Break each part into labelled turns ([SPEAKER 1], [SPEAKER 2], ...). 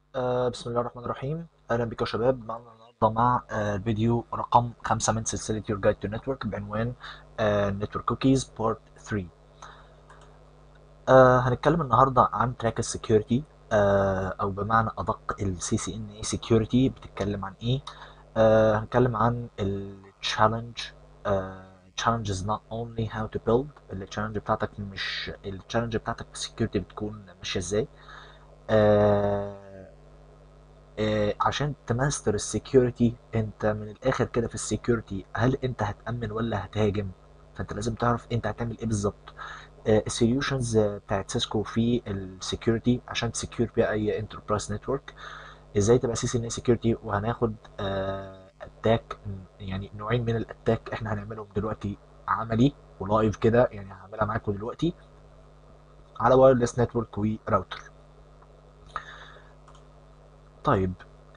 [SPEAKER 1] آه، بسم الله الرحمن الرحيم اهلا بكم يا شباب معنا النهارده مع آه، الفيديو رقم خمسة من سلسلة Your Guide to Network بعنوان آه، Network Cookies Part 3 آه، هنتكلم النهارده عن تراك السكيورتي او بمعنى ادق ال CCNA Security بتتكلم عن ايه آه، هنتكلم عن ال challenge آه، challenge is not only how to build ال challenge بتاعتك مش ال challenge بتاعتك في السكيورتي بتكون ماشية ازاي آه، آه، عشان تماستر السكيورتي انت من الاخر كده في السكيورتي هل انت هتأمن ولا هتهاجم فانت لازم تعرف انت هتعمل ايه بالظبط السوليوشنز بتاعت سيسكو في السكيورتي عشان تسكيور بيها اي انتربرايز نتورك ازاي تبقى سي سي ان سكيورتي وهناخد اتاك يعني نوعين من الاتاك احنا هنعملهم دلوقتي عملي ولايف كده يعني هعملها معاكم دلوقتي على وايرلس نتورك وراوتر طيب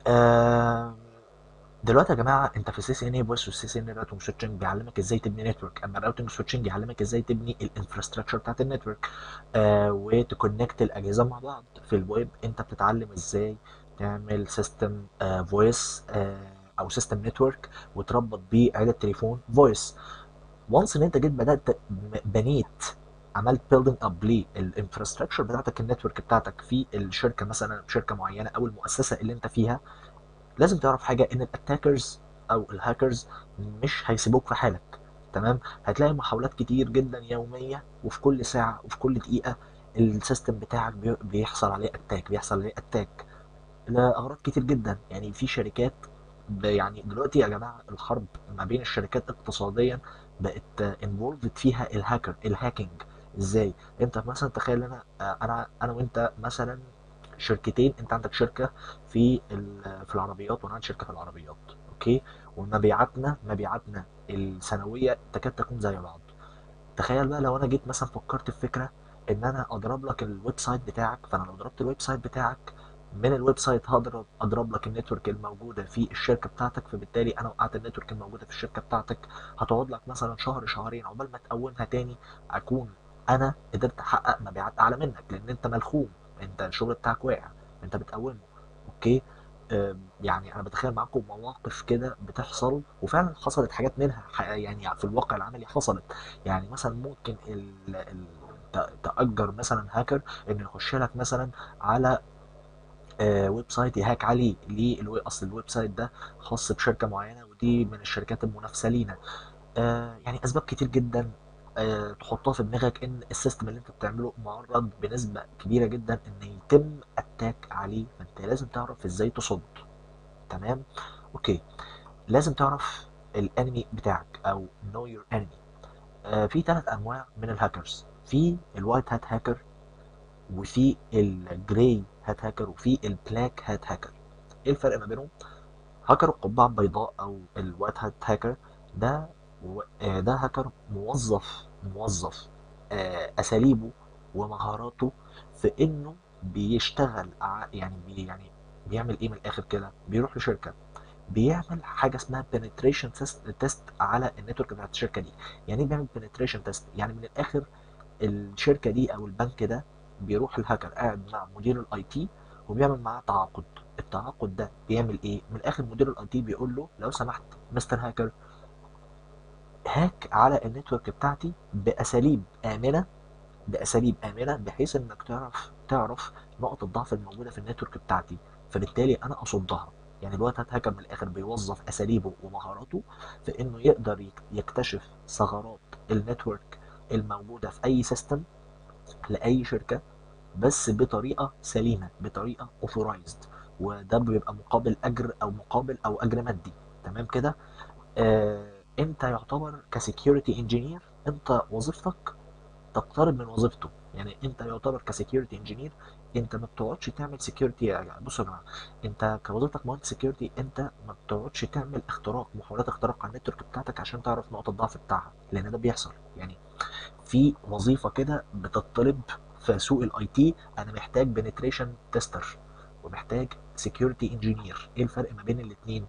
[SPEAKER 1] آه دلوقتي يا جماعه انت في السي سي ان اي بويس والسي سي ان راوتنج سويتشنج بيعلمك ازاي تبني نتورك اما الراوتنج سويتشنج يعلمك ازاي تبني الانفراستراكشر بتاعت النتورك آه وتكونكت الاجهزه مع بعض في الويب انت بتتعلم ازاي تعمل سيستم فويس او سيستم نتورك وتربط بيه عدد تليفون فويس وانس ان انت جيت بدات بنيت عملت بيلدينج اب للانفراستراكشر بتاعتك النتورك بتاعتك في الشركه مثلا شركه معينه او المؤسسه اللي انت فيها لازم تعرف حاجه ان الاتاكرز او الهاكرز مش هيسيبوك في حالك تمام هتلاقي محاولات كتير جدا يوميه وفي كل ساعه وفي كل دقيقه السيستم بتاعك بيحصل عليه اتاك بيحصل عليه اتاك لاغراض كتير جدا يعني في شركات يعني دلوقتي يا جماعه الحرب ما بين الشركات اقتصاديا بقت انفولفد فيها الهاكر الهاكينج ازاي انت مثلا تخيل انا انا انا وانت مثلا شركتين انت عندك شركه في في العربيات وانا عندي شركه في العربيات اوكي ومبيعاتنا مبيعاتنا السنويه تكاد تكون زي بعض تخيل بقى لو انا جيت مثلا فكرت في فكره ان انا اضرب لك الويب سايت بتاعك فانا لو ضربت الويب سايت بتاعك من الويب سايت هضرب اضرب لك النتورك الموجوده في الشركه بتاعتك فبالتالي انا وقعت النتورك الموجوده في الشركه بتاعتك هتقعد لك مثلا شهر شهرين عقبال ما تقومها تاني اكون انا قدرت احقق مبيعات اعلى منك لان انت ملخوم انت الشغل بتاعك واقع انت بتقومه اوكي يعني انا بتخيل معاكم مواقف كده بتحصل وفعلا حصلت حاجات منها يعني في الواقع العملي حصلت يعني مثلا ممكن ال ال تأجر مثلا هاكر انه يخش لك مثلا على آه ويب سايت يهاك عليه ليه اصل الويب سايت ده خاص بشركه معينه ودي من الشركات المنافسه لينا آه يعني اسباب كتير جدا آه تحطها في دماغك ان السيستم اللي انت بتعمله معرض بنسبه كبيره جدا ان يتم اتاك عليه فانت لازم تعرف ازاي تصد تمام اوكي لازم تعرف الانمي بتاعك او know your enemy آه في ثلاث انواع من الهاكرز في الوايت هات هاكر وفي الجراي هات هاكر وفي البلاك هات هاكر ايه الفرق ما بينهم هاكر القبعه البيضاء او الوايت هات هاكر ده ده هاكر موظف موظف اساليبه ومهاراته في انه بيشتغل يعني بي يعني بيعمل ايه من الاخر كده بيروح لشركه بيعمل حاجه اسمها penetration تيست على النتورك بتاعت الشركه دي يعني ايه بيعمل penetration تيست يعني من الاخر الشركه دي او البنك ده بيروح الهاكر قاعد مع مدير الاي تي وبيعمل معاه تعاقد التعاقد ده بيعمل ايه من الاخر مدير الاي تي بيقول له لو سمحت مستر هاكر هاك على النتورك بتاعتي باساليب امنه باساليب امنه بحيث انك تعرف تعرف نقط الضعف الموجوده في النتورك بتاعتي فبالتالي انا اصدها يعني الوقت هاكر من الاخر بيوظف اساليبه ومهاراته في انه يقدر يكتشف ثغرات النتورك الموجوده في اي سيستم لاي شركه بس بطريقه سليمه بطريقه اوثورايزد وده بيبقى مقابل اجر او مقابل او اجر مادي تمام كده آه انت يعتبر كسكيورتي انجينير انت وظيفتك تقترب من وظيفته يعني انت يعتبر كسكيورتي انجينير انت ما بتقعدش تعمل سكيورتي يعني بصوا يا جماعه انت كوظيفتك مهندس سكيورتي انت ما بتقعدش تعمل اختراق محاولات اختراق على النتورك بتاعتك عشان تعرف نقط الضعف بتاعها لان ده بيحصل يعني في وظيفه كده بتطلب في سوق الاي تي انا محتاج بنتريشن تيستر ومحتاج سكيورتي انجينير ايه الفرق ما بين الاثنين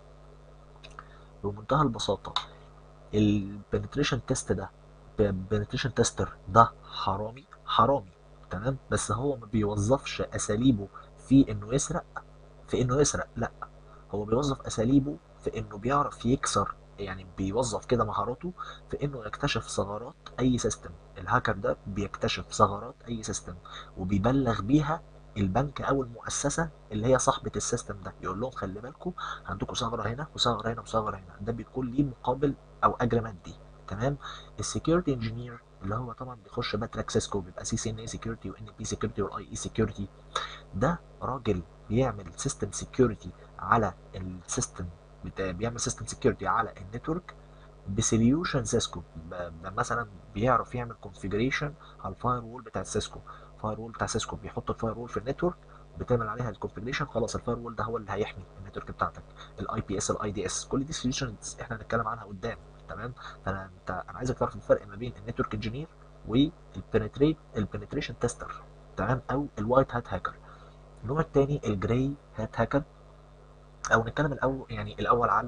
[SPEAKER 1] بمنتهى البساطه البنتريشن تيست ده بنتريشن تيستر ده حرامي حرامي تمام بس هو ما بيوظفش اساليبه في انه يسرق في انه يسرق لا هو بيوظف اساليبه في انه بيعرف يكسر يعني بيوظف كده مهاراته في انه يكتشف ثغرات اي سيستم الهاكر ده بيكتشف ثغرات اي سيستم وبيبلغ بيها البنك او المؤسسه اللي هي صاحبه السيستم ده يقول لهم خلي بالكم عندكم ثغره هنا وثغره هنا وثغره هنا ده بيكون ليه مقابل او اجر مادي تمام السكيورتي انجينير اللي هو طبعا بيخش بقى تراك سيسكو بيبقى سي سي ان اي سكيورتي وان بي سكيورتي والاي اي سكيورتي ده راجل بيعمل سيستم سكيورتي على السيستم بيعمل سيستم سكيورتي على النتورك بسوليوشن سيسكو مثلا بيعرف يعمل كونفيجريشن على الفاير وول بتاع سيسكو الفاير وول بتاع سيسكو بيحط الفاير وول في النتورك بتعمل عليها الكونفيجريشن خلاص الفاير وول ده هو اللي هيحمي النتورك بتاعتك الاي بي اس الاي دي اس كل دي سوليوشنز احنا هنتكلم عنها قدام تمام فانا انت انا عايزك تعرف الفرق ما بين النتورك انجينير والبنتريت البنتريشن تيستر تمام او الوايت هات هاكر النوع الثاني الجراي هات هاكر او نتكلم الاول يعني الاول عن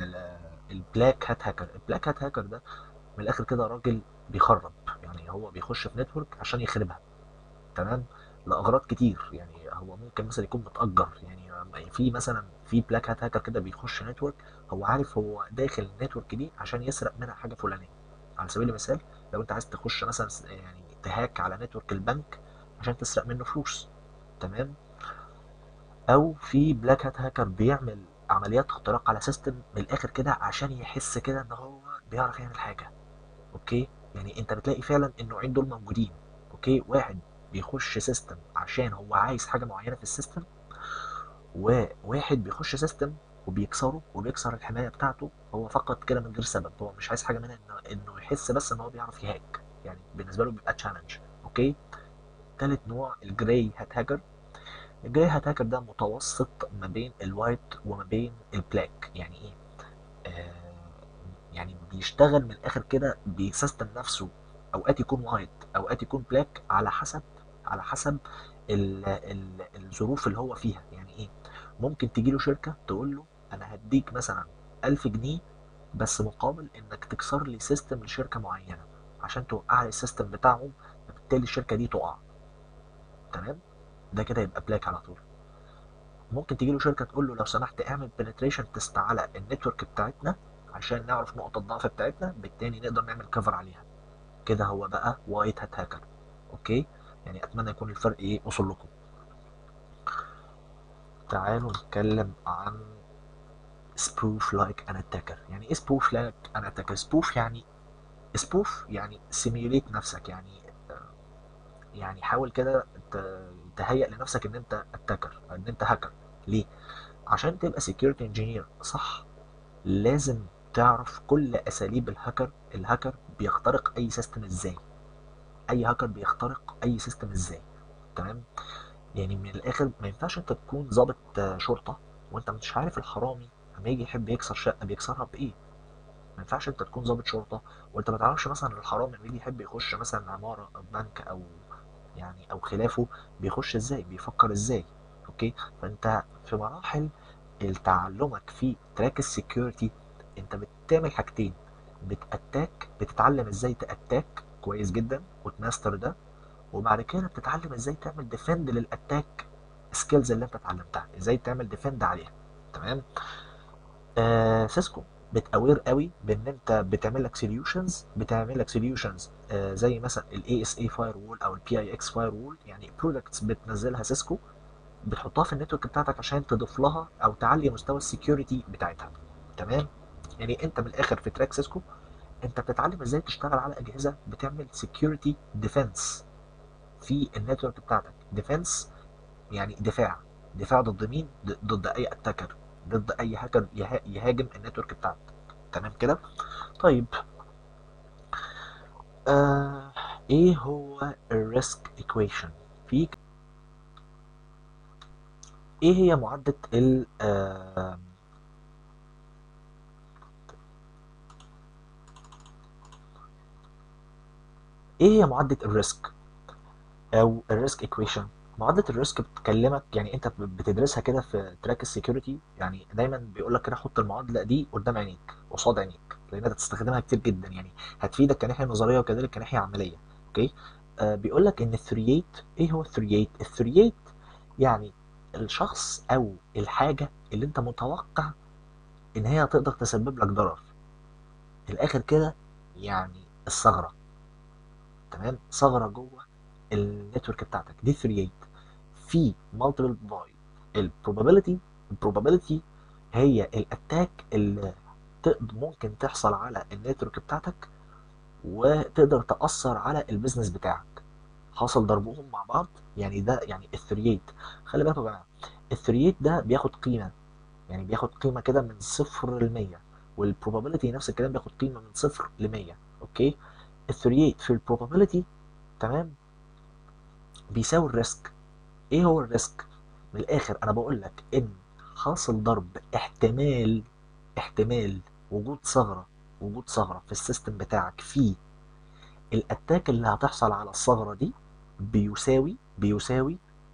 [SPEAKER 1] البلاك هات هاكر البلاك هات هاكر ده من الاخر كده راجل بيخرب يعني هو بيخش في نتورك عشان يخربها تمام لاغراض كتير يعني هو ممكن مثلا يكون متاجر يعني في مثلا في بلاك هات هاكر كده بيخش نتورك هو عارف هو داخل النتورك دي عشان يسرق منها حاجه فلانيه على سبيل المثال لو انت عايز تخش مثلا يعني تهاك على نتورك البنك عشان تسرق منه فلوس تمام او في بلاك هات هاكر بيعمل عمليات اختراق على سيستم من الاخر كده عشان يحس كده ان هو بيعرف يعمل حاجه اوكي يعني انت بتلاقي فعلا النوعين دول موجودين اوكي واحد بيخش سيستم عشان هو عايز حاجه معينه في السيستم وواحد بيخش سيستم وبيكسره وبيكسر الحمايه بتاعته هو فقط كده من غير سبب هو مش عايز حاجه منها انه انه يحس بس ان هو بيعرف يهاك يعني بالنسبه له بيبقى تشالنج اوكي تالت نوع الجراي هات هاكر الجراي هات هاكر ده متوسط ما بين الوايت وما بين البلاك يعني ايه آه يعني بيشتغل من الاخر كده بيسيستم نفسه اوقات يكون وايت اوقات يكون بلاك على حسب على حسب ال ال الظروف اللي هو فيها يعني ايه ممكن تجي له شركه تقول له انا هديك مثلا 1000 جنيه بس مقابل انك تكسر لي سيستم لشركه معينه عشان توقع لي السيستم بتاعهم فبالتالي الشركه دي تقع تمام ده كده يبقى بلاك على طول ممكن تجي له شركه تقول له لو سمحت اعمل بنتريشن تيست على النتورك بتاعتنا عشان نعرف نقط الضعف بتاعتنا بالتالي نقدر نعمل كفر عليها كده هو بقى وايت هات هاكر اوكي يعني اتمنى يكون الفرق ايه وصل لكم تعالوا نتكلم عن spoof like an attacker يعني ايه spoof like an attacker spoof يعني spoof يعني simulate نفسك يعني يعني حاول كده تهيئ لنفسك ان انت اتاكر ان انت هاكر ليه عشان تبقى security engineer صح لازم تعرف كل اساليب الهاكر الهاكر بيخترق اي سيستم ازاي اي هاكر بيخترق اي سيستم ازاي تمام يعني من الاخر ما ينفعش انت تكون ضابط شرطه وانت مش عارف الحرامي لما يجي يحب يكسر شقه بيكسرها بايه ما ينفعش انت تكون ضابط شرطه وانت ما تعرفش مثلا الحرامي لما يجي يحب يخش مثلا عماره او بنك او يعني او خلافه بيخش ازاي بيفكر ازاي اوكي فانت في مراحل تعلمك في تراك السكيورتي انت بتعمل حاجتين بتاتاك بتتعلم ازاي تاتاك كويس جدا وتماستر ده وبعد كده بتتعلم ازاي تعمل ديفند للاتاك سكيلز اللي انت اتعلمتها ازاي تعمل ديفند عليها تمام آه سيسكو بتأوير قوي بان انت بتعمل لك سوليوشنز بتعمل لك سوليوشنز آه زي مثلا الاي اس اي فاير وول او البي اي اكس فاير وول يعني برودكتس بتنزلها سيسكو بتحطها في النتورك بتاعتك عشان تضيف لها او تعلي مستوى السكيورتي بتاعتها تمام يعني انت من الاخر في تراك سيسكو انت بتتعلم ازاي تشتغل على اجهزه بتعمل سكيورتي ديفense في النتورك بتاعتك ديفنس يعني دفاع دفاع ضد مين ضد اي اتاكر ضد اي هاكر يهاجم النتورك بتاعتك تمام كده طيب آه ايه هو الريسك ايكويشن في ايه هي معادله ال آه ايه هي معادله الريسك او الريسك ايكويشن معادله الريسك بتكلمك يعني انت بتدرسها كده في تراك السكيورتي يعني دايما بيقول لك كده حط المعادله دي قدام عينيك قصاد عينيك لان انت هتستخدمها كتير جدا يعني هتفيدك كناحيه نظريه وكذلك كناحيه عمليه اوكي آه بيقول لك ان الثريات ايه هو الثريات الثريات يعني الشخص او الحاجه اللي انت متوقع ان هي تقدر تسبب لك ضرر من الاخر كده يعني الثغره تمام ثغره جوه النتورك بتاعتك دي 38 في مالتيبل باي البروبابيلتي البروبابيلتي هي الاتاك اللي تقدر ممكن تحصل على النتورك بتاعتك وتقدر تاثر على البيزنس بتاعك حصل ضربهم مع بعض يعني ده يعني الثريات خلي بالكم يا جماعه الثريات ده بياخد قيمه يعني بياخد قيمه كده من صفر ل 100 والبروبابيلتي نفس الكلام بياخد قيمه من صفر ل 100 اوكي الثريات في البروبابيلتي تمام بيساوي الريسك ايه هو الريسك من الاخر انا بقول لك ان حاصل ضرب احتمال احتمال وجود ثغره وجود ثغره في السيستم بتاعك في الاتاك اللي هتحصل على الثغره دي بيساوي بيساوي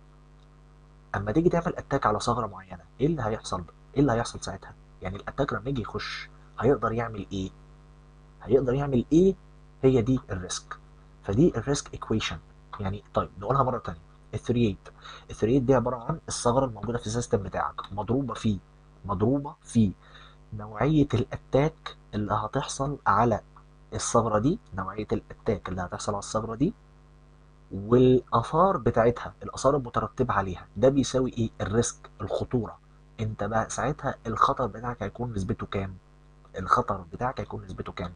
[SPEAKER 1] اما تيجي تعمل اتاك على ثغره معينه ايه اللي هيحصل ايه اللي هيحصل ساعتها يعني الاتاك لما يجي يخش هيقدر يعمل ايه هيقدر يعمل ايه هي دي الريسك فدي الريسك ايكويشن يعني طيب نقولها مره ثانيه الثريات الثريات دي عباره عن الثغره الموجوده في السيستم بتاعك مضروبه في مضروبه في نوعيه الاتاك اللي هتحصل على الثغره دي نوعيه الاتاك اللي هتحصل على الثغره دي والاثار بتاعتها الاثار المترتبه عليها ده بيساوي ايه الريسك الخطوره انت بقى ساعتها الخطر بتاعك هيكون نسبته كام الخطر بتاعك هيكون نسبته كام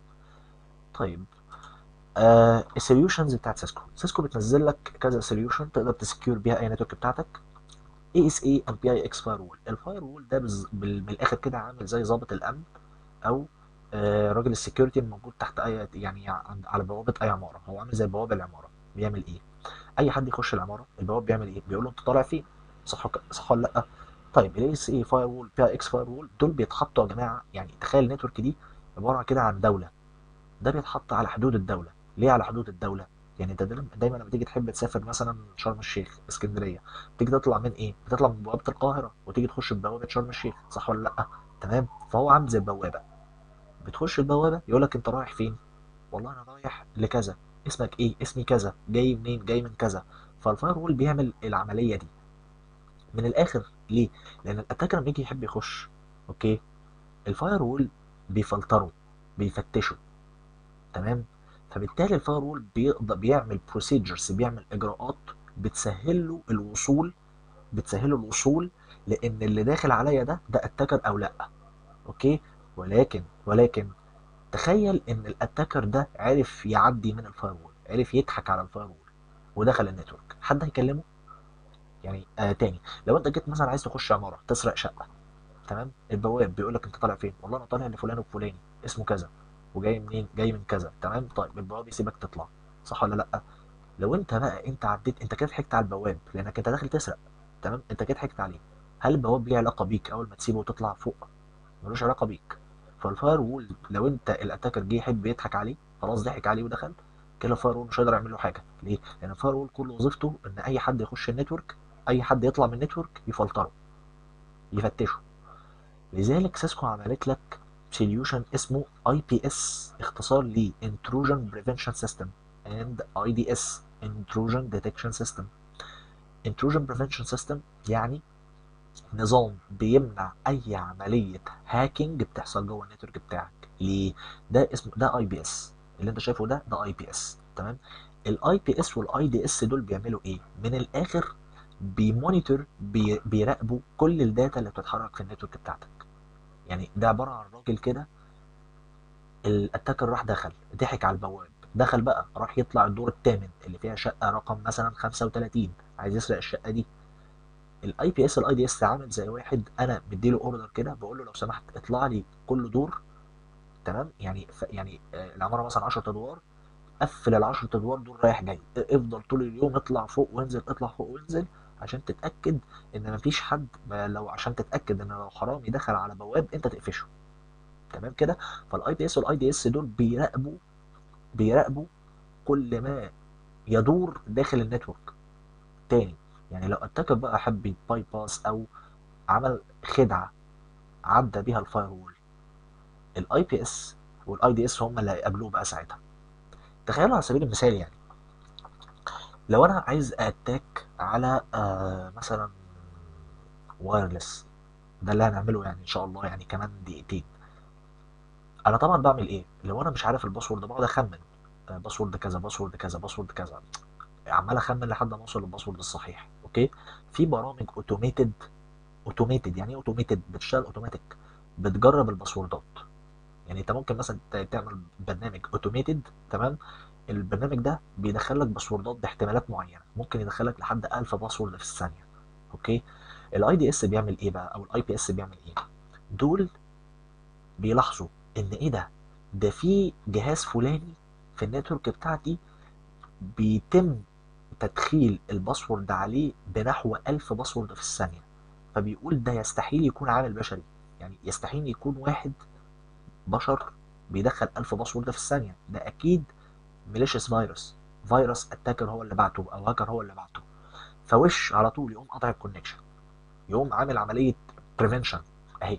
[SPEAKER 1] طيب آه السوليوشنز بتاعت سيسكو سيسكو بتنزل لك كذا سوليوشن تقدر تسكيور بيها اي نتورك بتاعتك اي اس اي ام بي اي اكس فاير وول الفاير وول ده بز... بال... من الاخر كده عامل زي ضابط الامن او آه راجل السكيورتي الموجود تحت اي يعني عند على بوابه اي عماره هو عامل زي بوابه العماره بيعمل ايه اي حد يخش العماره البواب بيعمل ايه بيقول له انت طالع فين صح صح ولا لا طيب الاي اس اي فاير وول بي اي اكس فاير وول دول بيتحطوا يا جماعه يعني تخيل النتورك دي عباره كده عن دوله ده بيتحط على حدود الدوله ليه على حدود الدوله يعني انت دايما دايما لما تيجي تحب تسافر مثلا شرم الشيخ اسكندريه تيجي تطلع من ايه بتطلع من بوابه القاهره وتيجي تخش ببوابه شرم الشيخ صح ولا لا تمام فهو عامل زي البوابه بتخش البوابه يقول لك انت رايح فين والله انا رايح لكذا اسمك ايه اسمي كذا جاي منين جاي من كذا فالفاير وول بيعمل العمليه دي من الاخر ليه لان الاتاكر لما يجي يحب يخش اوكي الفاير وول بيفلتره بيفتشه تمام فبالتالي الفاير وول بيقدر بيعمل بروسيجرز بيعمل اجراءات بتسهل له الوصول بتسهل له الوصول لان اللي داخل عليا ده ده اتاكر او لا اوكي ولكن ولكن تخيل ان الاتاكر ده عرف يعدي من الفاير وول عرف يضحك على الفاير وول ودخل النتورك حد هيكلمه يعني آه تاني لو انت جيت مثلا عايز تخش عماره تسرق شقه تمام البواب بيقول لك انت طالع فين والله انا طالع لفلان وفلاني اسمه كذا وجاي منين جاي من كذا تمام طيب البواب يسيبك تطلع صح ولا لا لو انت بقى انت عديت انت كده ضحكت على البواب لانك انت داخل تسرق تمام انت كده ضحكت عليه هل البواب ليه علاقه بيك اول ما تسيبه وتطلع فوق ملوش علاقه بيك فالفاير وول لو انت الاتاكر جه يحب يضحك عليه خلاص ضحك عليه ودخل كده الفاير وول مش هيقدر يعمل له حاجه ليه لان الفاير وول كل وظيفته ان اي حد يخش النتورك اي حد يطلع من النتورك يفلتره يفتشه لذلك سيسكو عملت لك سوليوشن اسمه اي بي اس اختصار ل Intrusion Prevention System and IDS Intrusion Detection System Intrusion Prevention System يعني نظام بيمنع اي عمليه هاكينج بتحصل جوه النتورك بتاعك ليه ده اسمه ده اي بي اس اللي انت شايفه ده ده اي بي اس تمام الاي بي اس والاي دي اس دول بيعملوا ايه من الاخر بيمونيتور بي بيراقبوا كل الداتا اللي بتتحرك في النتورك بتاعتك يعني ده عباره عن راجل كده الاتاكر راح دخل ضحك على البواب دخل بقى راح يطلع الدور الثامن اللي فيها شقه رقم مثلا 35 عايز يسرق الشقه دي الاي بي اس الاي دي اس عامل زي واحد انا مديله اوردر كده بقول له لو سمحت اطلع لي كل دور تمام يعني ف يعني العماره مثلا 10 ادوار قفل ال 10 ادوار دول رايح جاي افضل طول اليوم اطلع فوق وانزل اطلع فوق وانزل عشان تتاكد ان مفيش حد لو عشان تتاكد ان لو حرامي دخل على بواب انت تقفشه تمام كده فالاي بي اس والاي دي اس دول بيراقبوا بيراقبوا كل ما يدور داخل النتورك تاني يعني لو اتاكر بقى حب باي باس او عمل خدعه عدى بيها الفاير وول الاي بي اس والاي دي اس هم اللي هيقابلوه بقى ساعتها تخيلوا على سبيل المثال يعني لو انا عايز اتاك على آه مثلا وايرلس ده اللي هنعمله يعني ان شاء الله يعني كمان دقيقتين انا طبعا بعمل ايه لو انا مش عارف الباسورد بقعد اخمن آه، باسورد كذا باسورد كذا باسورد كذا عمال اخمن لحد ما اوصل للباسورد الصحيح اوكي في برامج اوتوميتد اوتوميتد يعني ايه اوتوميتد بتشتغل اوتوماتيك بتجرب الباسوردات يعني انت ممكن مثلا ت- تعمل برنامج اوتوميتد تمام البرنامج ده بيدخل لك باسوردات باحتمالات معينه ممكن يدخلك لحد 1000 باسورد في الثانيه اوكي الاي دي اس بيعمل ايه بقى او الاي بي اس بيعمل ايه دول بيلاحظوا ان ايه ده ده في جهاز فلاني في النتورك بتاعتي بيتم تدخيل الباسورد عليه بنحو 1000 باسورد في الثانيه فبيقول ده يستحيل يكون عامل بشري يعني يستحيل يكون واحد بشر بيدخل 1000 باسورد في الثانيه ده اكيد ميليشيس فيروس فيروس اتاكر هو اللي بعته او هاكر هو اللي بعته فوش على طول يقوم قاطع الكونكشن يقوم عامل عمليه بريفنشن اهي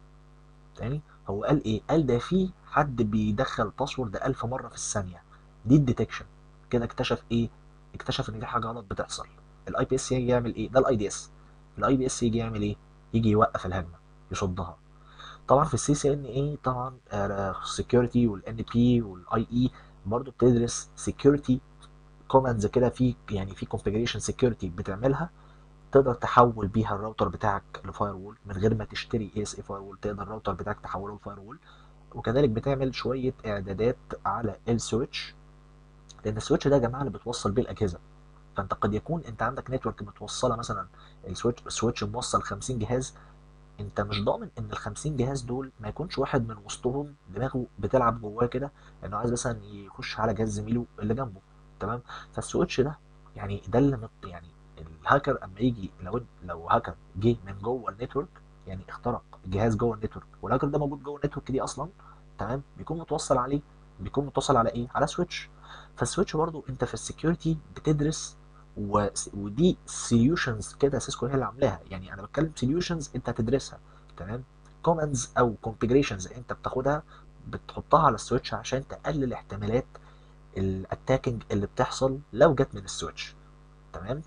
[SPEAKER 1] تاني هو قال ايه قال ده في حد بيدخل باسورد 1000 مره في الثانيه دي الديتكشن كده اكتشف ايه اكتشف ان في حاجه غلط بتحصل الاي بي اس يجي يعمل ايه ده الاي دي اس الاي بي اس يجي يعمل ايه يجي يوقف الهجمه يصدها طبعا في السي سي ان اي طبعا السكيورتي والان بي والاي اي برضه بتدرس سكيورتي كوماندز كده في يعني في كونفيجريشن سكيورتي بتعملها تقدر تحول بيها الراوتر بتاعك لفاير وول من غير ما تشتري اي اس اي فاير وول تقدر الراوتر بتاعك تحوله لفاير وول وكذلك بتعمل شويه اعدادات على السويتش لان السويتش ده يا جماعه اللي بتوصل بيه الاجهزه فانت قد يكون انت عندك نتورك متوصله مثلا السويتش السويتش موصل 50 جهاز انت مش ضامن ان ال 50 جهاز دول ما يكونش واحد من وسطهم دماغه بتلعب جواه كده انه عايز مثلا يخش على جهاز زميله اللي جنبه تمام فالسويتش ده يعني ده اللي مط يعني الهاكر اما يجي لو لو هاكر جه من جوه النتورك يعني اخترق جهاز جوه النتورك والهاكر ده موجود جوه النتورك دي اصلا تمام بيكون متوصل عليه بيكون متصل على ايه على سويتش فالسويتش برضو انت في السكيورتي بتدرس و... ودي سوليوشنز كده سيسكو هي اللي عاملاها يعني انا بتكلم سوليوشنز انت هتدرسها تمام كوماندز او كونفيجريشنز انت بتاخدها بتحطها على السويتش عشان تقلل احتمالات الاتاكينج اللي بتحصل لو جت من السويتش تمام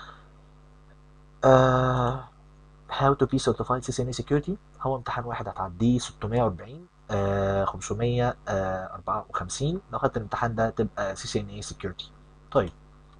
[SPEAKER 1] آه how to be certified CCNA security هو امتحان واحد هتعديه 640 آه 554 لو خدت الامتحان ده تبقى CCNA security طيب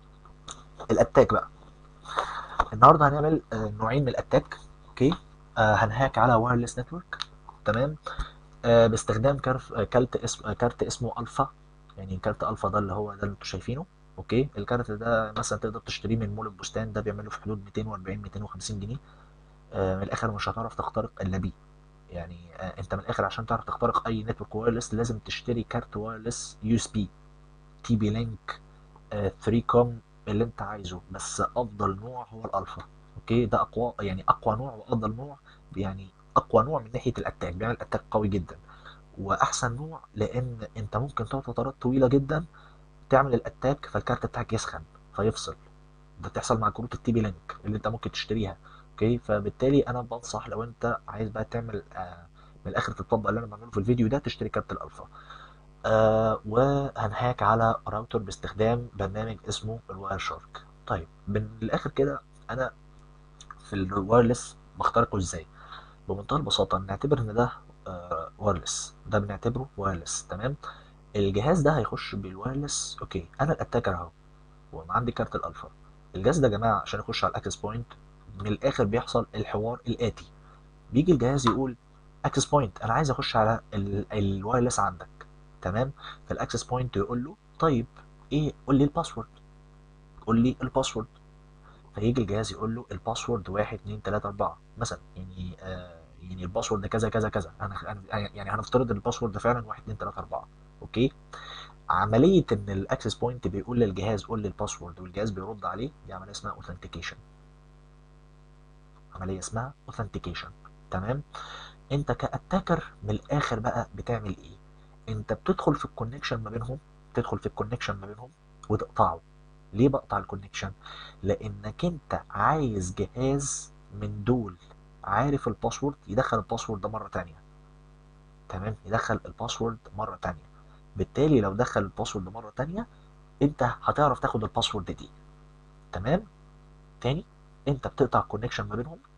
[SPEAKER 1] الاتاك بقى النهارده هنعمل آه نوعين من الاتاك اوكي آه هنهاك على وايرلس نتورك تمام آه باستخدام كارف آه كارت اسم آه كارت اسمه الفا يعني كارت الفا ده اللي هو ده اللي انتوا شايفينه اوكي الكارت ده مثلا تقدر تشتريه من مول البستان ده بيعمله في حدود 240 250 جنيه آه من الاخر مش هتعرف تخترق الا بيه يعني آه انت من الاخر عشان تعرف تخترق اي نتورك وايرلس لازم تشتري كارت وايرلس يو اس بي تي بي لينك 3 كوم اللي انت عايزه بس افضل نوع هو الالفا اوكي ده اقوى يعني اقوى نوع وافضل نوع يعني اقوى نوع من ناحيه الاتاك بيعمل اتاك قوي جدا واحسن نوع لان انت ممكن تقعد فترات طويله جدا تعمل الاتاك فالكارت بتاعك يسخن فيفصل ده بتحصل مع كروت التي بي لينك اللي انت ممكن تشتريها اوكي فبالتالي انا بنصح لو انت عايز بقى تعمل آه من الاخر تطبق اللي انا بعمله في الفيديو ده تشتري كارت الالفا آه وهنهاك على راوتر باستخدام برنامج اسمه الواير شارك طيب من الاخر كده انا في الوايرلس بخترقه ازاي بمنتهى البساطه نعتبر ان ده آه وايرلس ده بنعتبره وايرلس تمام الجهاز ده هيخش بالوايرلس اوكي انا الاتاكر اهو وعندي كارت الالفا الجهاز ده يا جماعه عشان يخش على الاكسس بوينت من الاخر بيحصل الحوار الاتي بيجي الجهاز يقول اكسس بوينت انا عايز اخش على الوايرلس عندك تمام فالاكسس بوينت يقول له طيب ايه قول لي الباسورد قول لي الباسورد فيجي الجهاز يقول له الباسورد 1 2 3 4 مثلا يعني آه يعني الباسورد كذا كذا كذا انا يعني هنفترض الباسورد فعلا 1 2 3 4 اوكي عمليه ان الاكسس بوينت بيقول للجهاز قول لي الباسورد والجهاز بيرد عليه دي عمليه اسمها اوثنتيكيشن عمليه اسمها اوثنتيكيشن تمام انت كاتاكر من الاخر بقى بتعمل ايه انت بتدخل في الكونكشن ما بينهم تدخل في الكونكشن ما بينهم وتقطعه ليه بقطع الكونكشن لانك انت عايز جهاز من دول عارف الباسورد يدخل الباسورد ده مره تانية تمام يدخل الباسورد مره تانية بالتالي لو دخل الباسورد مره تانية انت هتعرف تاخد الباسورد دي تمام تاني انت بتقطع الكونكشن ما بينهم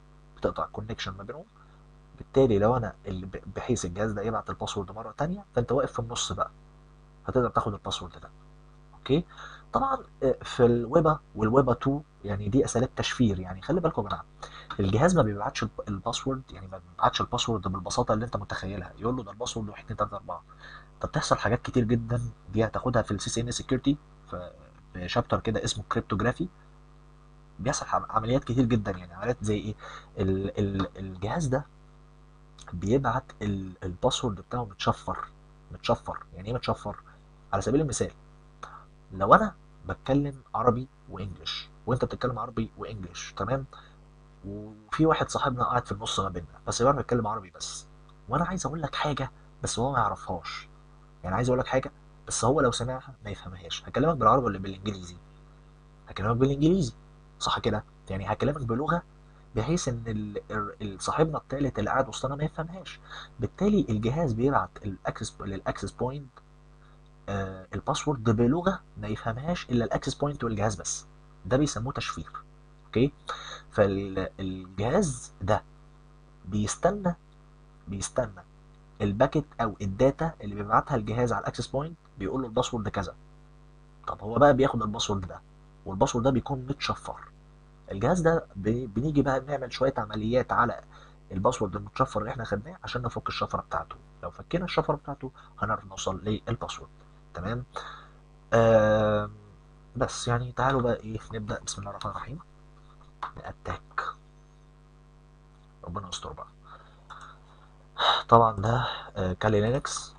[SPEAKER 1] تقطع الكونكشن ما بينهم بالتالي لو انا اللي ب- بحيث الجهاز ده يبعت الباسورد مره تانية فانت واقف في النص بقى هتقدر تاخد الباسورد ده اوكي طبعا آه، في الويبا والويبا 2 يعني دي اساليب تشفير يعني خلي بالكم يا جماعه الجهاز ما بيبعتش الب- الباسورد يعني ما بيبعتش الباسورد بالبساطه اللي انت متخيلها يقول له ده الباسورد 1 2 3 4 طب بتحصل حاجات كتير جدا دي هتاخدها في السي سي ان سكيورتي في شابتر كده اسمه كريبتوجرافي بيحصل عم- عمليات كتير جدا يعني عمليات زي ايه ال ال الجهاز ده بيبعت ال- الباسورد بتاعه متشفر متشفر يعني ايه متشفر على سبيل المثال لو انا بتكلم عربي وانجلش وانت بتتكلم عربي وانجلش تمام وفي واحد صاحبنا قاعد في النص ما بيننا بس بيعرف يتكلم عربي بس وانا عايز اقول لك حاجه بس هو ما يعرفهاش يعني عايز اقول لك حاجه بس هو لو سمعها ما يفهمهاش هكلمك بالعربي ولا بالانجليزي هكلمك بالانجليزي صح كده يعني هكلمك بلغه بحيث ان ال- ال- صاحبنا الثالث اللي قاعد وسطنا ما يفهمهاش بالتالي الجهاز بيبعت الاكسس للاكسس بوينت آه الباسورد بلغه ما يفهمهاش الا الاكسس بوينت والجهاز بس ده بيسموه تشفير اوكي فالجهاز ده بيستنى بيستنى الباكت او الداتا اللي بيبعتها الجهاز على الاكسس بوينت بيقول له الباسورد كذا طب هو بقى بياخد الباسورد ده والباسورد ده بيكون متشفر الجهاز ده ب- بنيجي بقى نعمل شويه عمليات على الباسورد المتشفر اللي احنا خدناه عشان نفك الشفره بتاعته لو فكينا الشفره بتاعته هنعرف نوصل للباسورد تمام آم، بس يعني تعالوا بقى ايه نبدا بسم الله الرحمن الرحيم نأتاك ربنا يستر بقى طبعا ده آه، كالي لينكس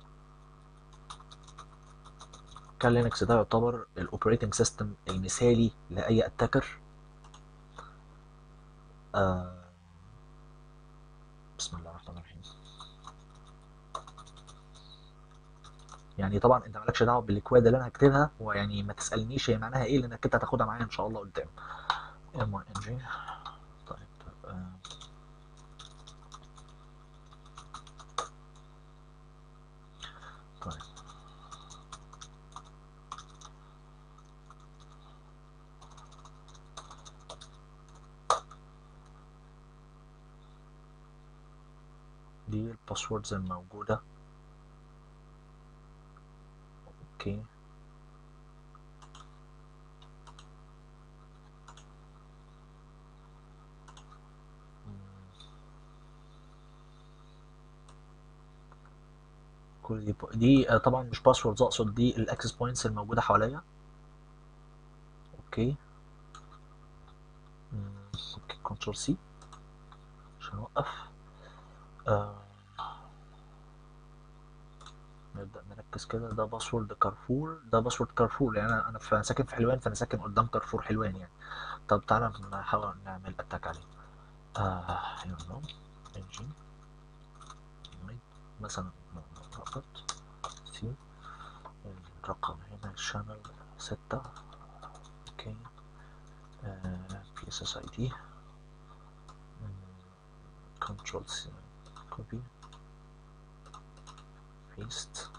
[SPEAKER 1] كالي لينكس ده يعتبر الاوبريتنج سيستم المثالي لاي اتاكر آه، بسم الله الرحمن الرحيم يعني طبعا انت مالكش دعوه بالاكواد اللي انا هكتبها ويعني ما تسالنيش هي معناها ايه لانك انت هتاخدها معايا ان شاء الله قدام ام ان جي طيب آه، طيب دي الباسوردز الموجوده اوكي مم. كل دي دي آه، طبعا مش باسوردز اقصد دي الاكسس بوينتس الموجوده حواليا اوكي مم، اوكي كنترول سي عشان اوقف آه، نبدأ نركز كده ده باسورد كارفور ده باسورد كارفور يعني انا انا في- ساكن في حلوان فانا ساكن قدام كارفور حلوان يعني طب تعالى نحاول نعمل اتاك عليه آه يلا انجين مثلا فقط سي الرقم هنا الشانل ستة اوكي بي اس اس اي دي كنترول سي كوبي بيست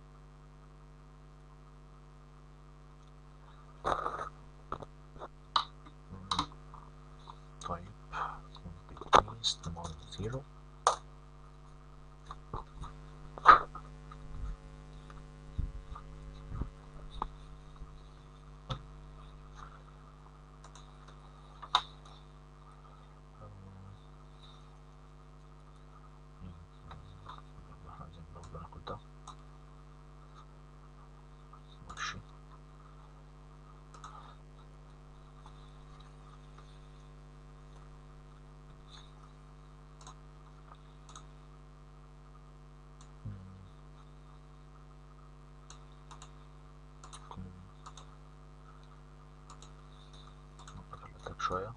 [SPEAKER 1] طيب بيست مال زيرو عايزين نلوج ناخد ده ماشي نقلتك شوية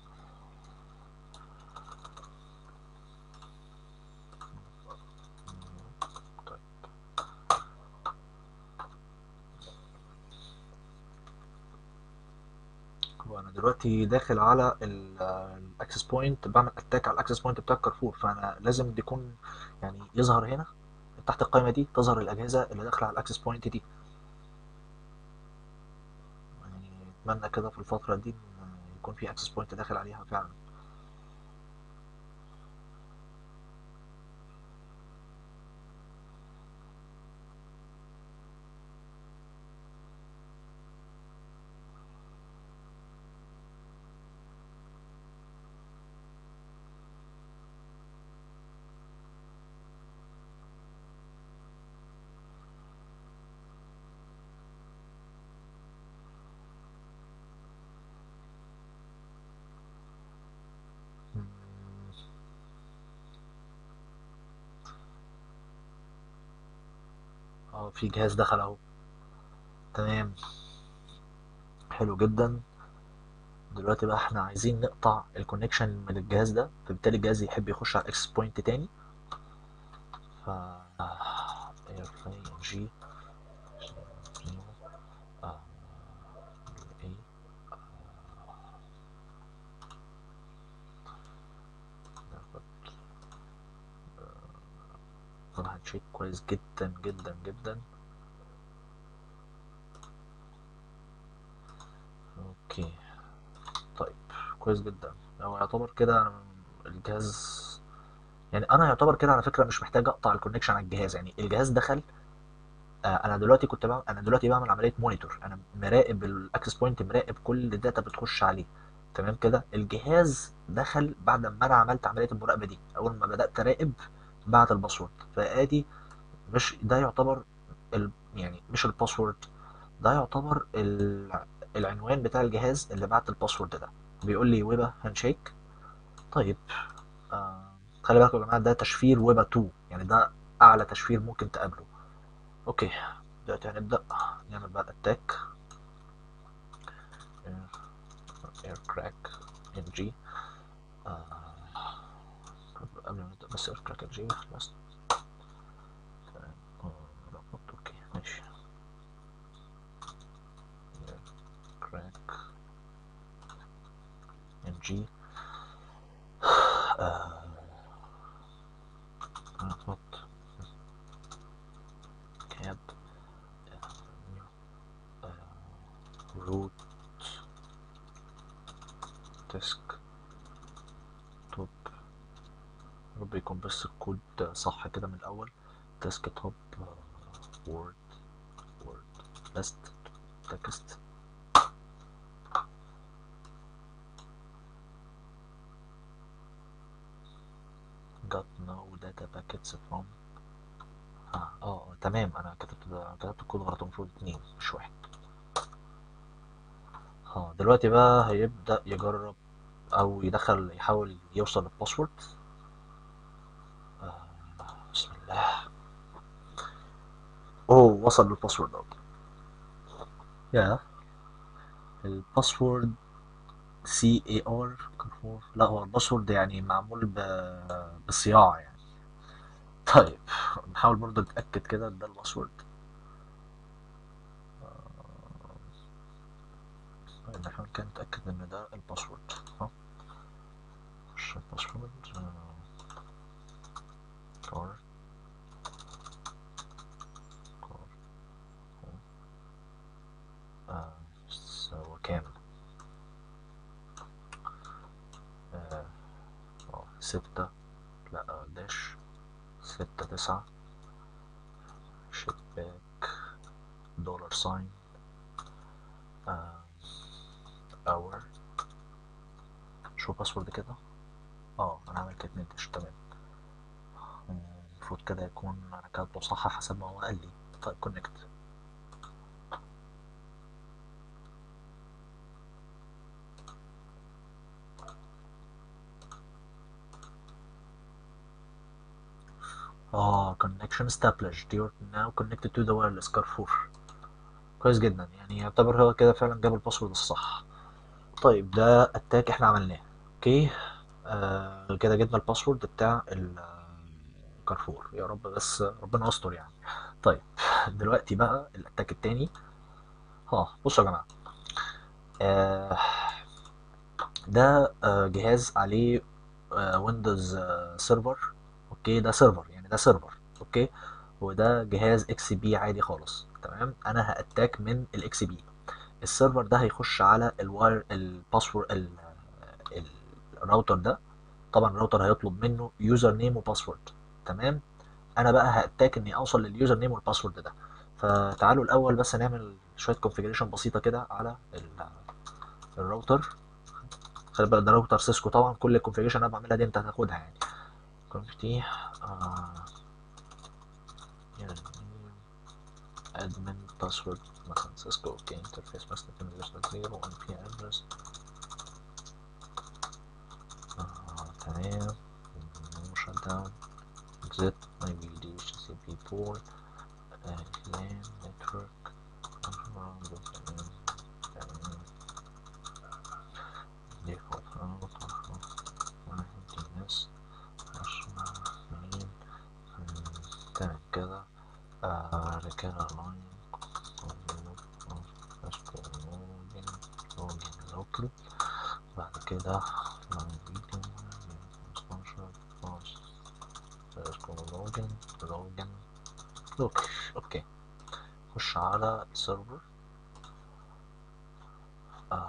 [SPEAKER 1] طيب هو انا دلوقتي داخل على الاكسس بوينت بعمل اتاك على الاكسس بوينت بتاع كارفور فانا لازم يكون يعني يظهر هنا تحت القائمه دي تظهر الاجهزه اللي داخله على الاكسس بوينت دي يعني اتمنى كده في الفتره دي إن يكون في اكسس بوينت داخل عليها فعلا اه في جهاز دخل اهو تمام حلو جدا دلوقتي بقى احنا عايزين نقطع الكونكشن من الجهاز ده فبالتالي الجهاز يحب يخش على الاكسس بوينت تاني ف ايرفلاي جي طبعا هتشيك كويس جدا جدا جدا اوكي طيب كويس جدا هو يعتبر كده الجهاز يعني انا يعتبر كده على فكره مش محتاج اقطع الكونكشن على الجهاز يعني الجهاز دخل آه انا دلوقتي كنت بعمل انا دلوقتي بعمل عمليه مونيتور انا مراقب الاكسس بوينت مراقب كل الداتا بتخش عليه تمام كده الجهاز دخل بعد ما انا عملت عمليه المراقبه دي اول ما بدات اراقب بعت الباسورد فادي مش ده يعتبر ال يعني مش الباسورد ده يعتبر ال العنوان بتاع الجهاز اللي بعت الباسورد ده بيقول لي ويبا هاندشيك طيب آه خلي بالكم يا جماعه ده تشفير ويبا 2 يعني ده اعلى تشفير ممكن تقابله اوكي دلوقتي هنبدا نعمل بقى الاتاك اير كراك ان جي قبل ما نبدا بس اير كراك ان جي بس اوكي ماشي كراك ان جي نحط كاب روت ديسك توب رب يكون بس الكود صح كده من الاول ديسك توب وورد وورد ليست تكست got no data packets from اه اه تمام انا كتبت كتبت الكود غلط المفروض اتنين مش واحد اه دلوقتي بقى هيبدأ يجرب او يدخل يحاول يوصل للباسورد آه بسم الله اوه وصل للباسورد اهو يا الباسورد سي اي ار كارفور لا هو الباسورد يعني معمول ب... بصياعة يعني طيب نحاول برضه نتأكد كده ده الباسورد طيب احنا كان نتأكد ان ده الباسورد ها خش الباسورد كار كار آه سو كام آه ستة لا داش ستة تسعة شباك دولار ساين اور شو باسورد كده اه انا عامل كده اتنين داش تمام المفروض كده يكون انا كاتبه صح حسب ما هو قال لي طيب كونكت اه connection established you're now connected to the wireless Carrefour كويس جدا يعني يعتبر هو كده فعلا جاب الباسورد الصح طيب ده اتاك احنا عملناه اوكي آه كده جبنا الباسورد بتاع الكارفور يا رب بس ربنا يستر يعني طيب دلوقتي بقى الاتاك التاني اه بصوا يا جماعه آه ده آه جهاز عليه ويندوز سيرفر اوكي ده سيرفر يعني ده سيرفر اوكي وده جهاز اكس بي عادي خالص تمام انا هاتاك من الاكس بي السيرفر ده هيخش على الواير الباسورد الراوتر ده طبعا الراوتر هيطلب منه يوزر نيم وباسورد تمام انا بقى هاتاك اني اوصل لليوزر نيم والباسورد ده فتعالوا الاول بس نعمل شويه كونفيجريشن بسيطه كده على الراوتر خلي بالك ده راوتر سيسكو طبعا كل الكونفيجريشن انا بعملها دي انت هتاخدها يعني كونف دي ادمن باسورد مثلا سيسكو اوكي انترفيس مثلا كونفيجريشن زيرو ان بي ادرس تمام شت داون exit my vdhcp port uh, ده نافيجن 15 باست سيسكو لوجن لوجن لوك اوكي خش على السيرفر اه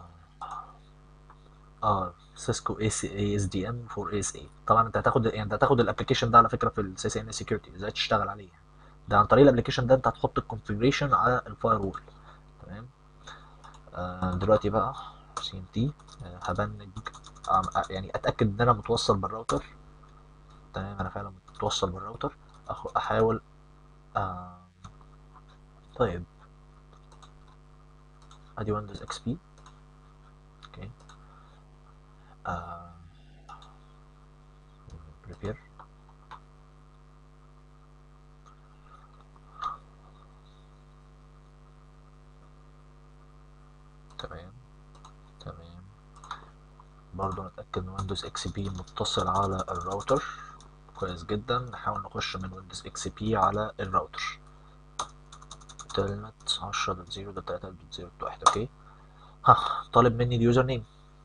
[SPEAKER 1] اه سيسكو اي سي اي اس دي ام فور اي اس اي طبعا انت هتاخد يعني انت هتاخد الابلكيشن ده على فكره في السي سي ان سكيورتي ازاي تشتغل عليه ده عن طريق الابلكيشن ده انت هتحط الكونفيجريشن على الفاير وول تمام آه دلوقتي بقى سي ام تي هبنج آه يعني اتاكد ان انا متوصل بالراوتر تمام انا فعلا متوصل بالراوتر أخ... احاول آه طيب ادي ويندوز اكس بي اوكي آه ريبير تمام تمام برضو نتأكد ان ويندوز اكس بي متصل على الراوتر كويس جدا نحاول نخش من ويندوز اكس بي على الراوتر تلنت عشرة دوت زيرو دوت تلاتة دوت زيرو دوت واحد اوكي ها طالب مني اليوزر نيم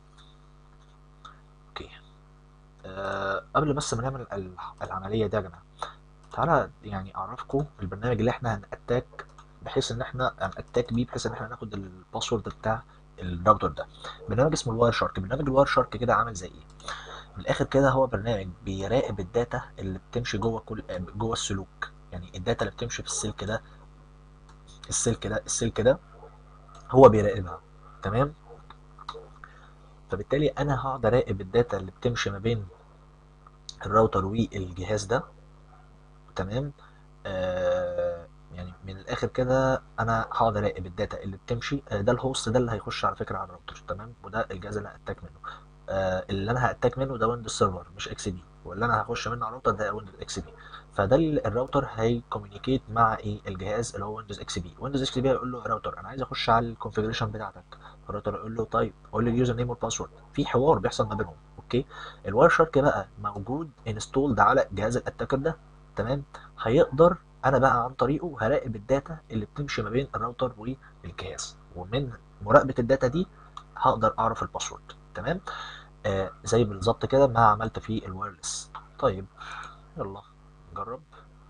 [SPEAKER 1] اوكي أه قبل بس ما نعمل ال- العملية دي يا جماعة تعالى يعني اعرفكم البرنامج اللي احنا هنأتاك بحيث ان احنا هنأتاك بيه بحيث ان احنا ناخد الباسورد بتاع الراوتر ده برنامج اسمه الواير شارك برنامج الواير شارك كده عامل زي ايه من الاخر كده هو برنامج بيراقب الداتا اللي بتمشي جوه كل جوه السلوك يعني الداتا اللي بتمشي في السلك ده السلك ده السلك ده هو بيراقبها تمام فبالتالي انا هقعد اراقب الداتا اللي بتمشي ما بين الراوتر والجهاز ده تمام آه يعني من الاخر كده انا هقعد اراقب الداتا اللي بتمشي آه ده الهوست ده اللي هيخش على فكره على الراوتر تمام وده الجهاز اللي هاتاك منه آه اللي انا هاتاك منه ده ويندوز سيرفر مش اكس بي واللي انا هخش منه على الراوتر ده ويندوز اكس بي فده ال- الراوتر هيكوميونيكيت مع ايه الجهاز اللي هو ويندوز اكس بي ويندوز اكس بي هيقول له يا راوتر انا عايز اخش على الكونفيجريشن بتاعتك الراوتر يقول له طيب قول لي اليوزر نيم والباسورد في حوار بيحصل ما بينهم اوكي الواير شارك بقى موجود انستولد على جهاز الاتاكر ده تمام هيقدر انا بقى عن طريقه هراقب الداتا اللي بتمشي ما بين الراوتر والجهاز ومن مراقبه الداتا دي هقدر اعرف الباسورد تمام آه زي بالظبط كده ما عملت في الوايرلس طيب يلا نجرب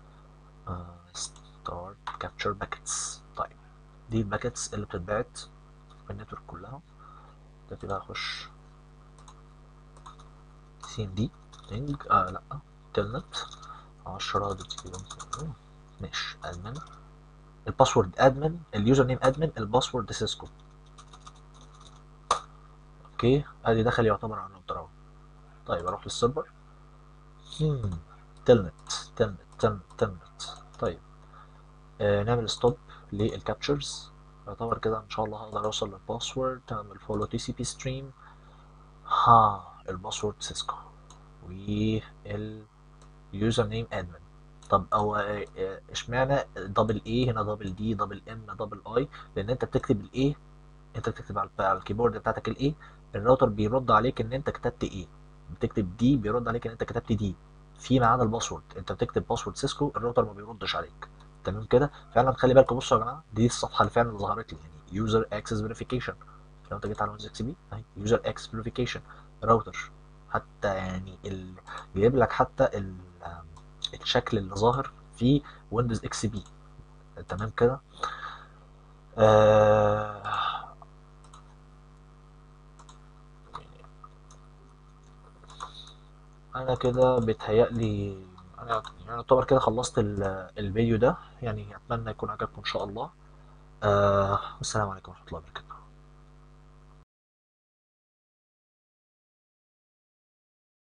[SPEAKER 1] ستارت كابتشر باكيتس طيب دي الباكيتس اللي بتتبعت في النتورك كلها دلوقتي بقى اخش سي ام دي بينج اه لا تلنت 10 دوت زيرو ماشي ادمن الباسورد ادمن اليوزر نيم ادمن الباسورد سيسكو اوكي ادي دخل يعتبر على الراوتر اهو طيب اروح للسيرفر هم تلنت تلنت تلنت تلنت طيب آه نعمل ستوب للكابتشرز يعتبر كده ان شاء الله هقدر اوصل للباسورد تعمل فولو تي سي بي ستريم ها الباسورد سيسكو واليوزر نيم ادمن طب هو آه، آه، اشمعنى دبل اي هنا دبل دي دبل ام دبل اي لان انت بتكتب الاي انت بتكتب على على الكيبورد بتاعتك الاي الراوتر بيرد عليك ان انت كتبت ايه بتكتب دي بيرد عليك ان انت كتبت دي فيما عدا الباسورد انت بتكتب باسورد سيسكو الراوتر ما بيردش عليك تمام كده فعلا خلي بالكم بصوا يا جماعه دي الصفحه اللي فعلا اللي ظهرت لي يعني يوزر اكسس فيريفيكيشن لو انت جيت على ويندوز اكس بي اهي يوزر اكسس فيريفيكيشن راوتر حتى يعني ال... جايب لك حتى ال... الشكل اللي ظاهر في ويندوز اكس بي تمام كده آه... انا كده بيتهيألي انا يعني يعتبر كده خلصت ال- الفيديو ده يعني اتمنى يكون عجبكم ان شاء الله آه والسلام عليكم ورحمة الله وبركاته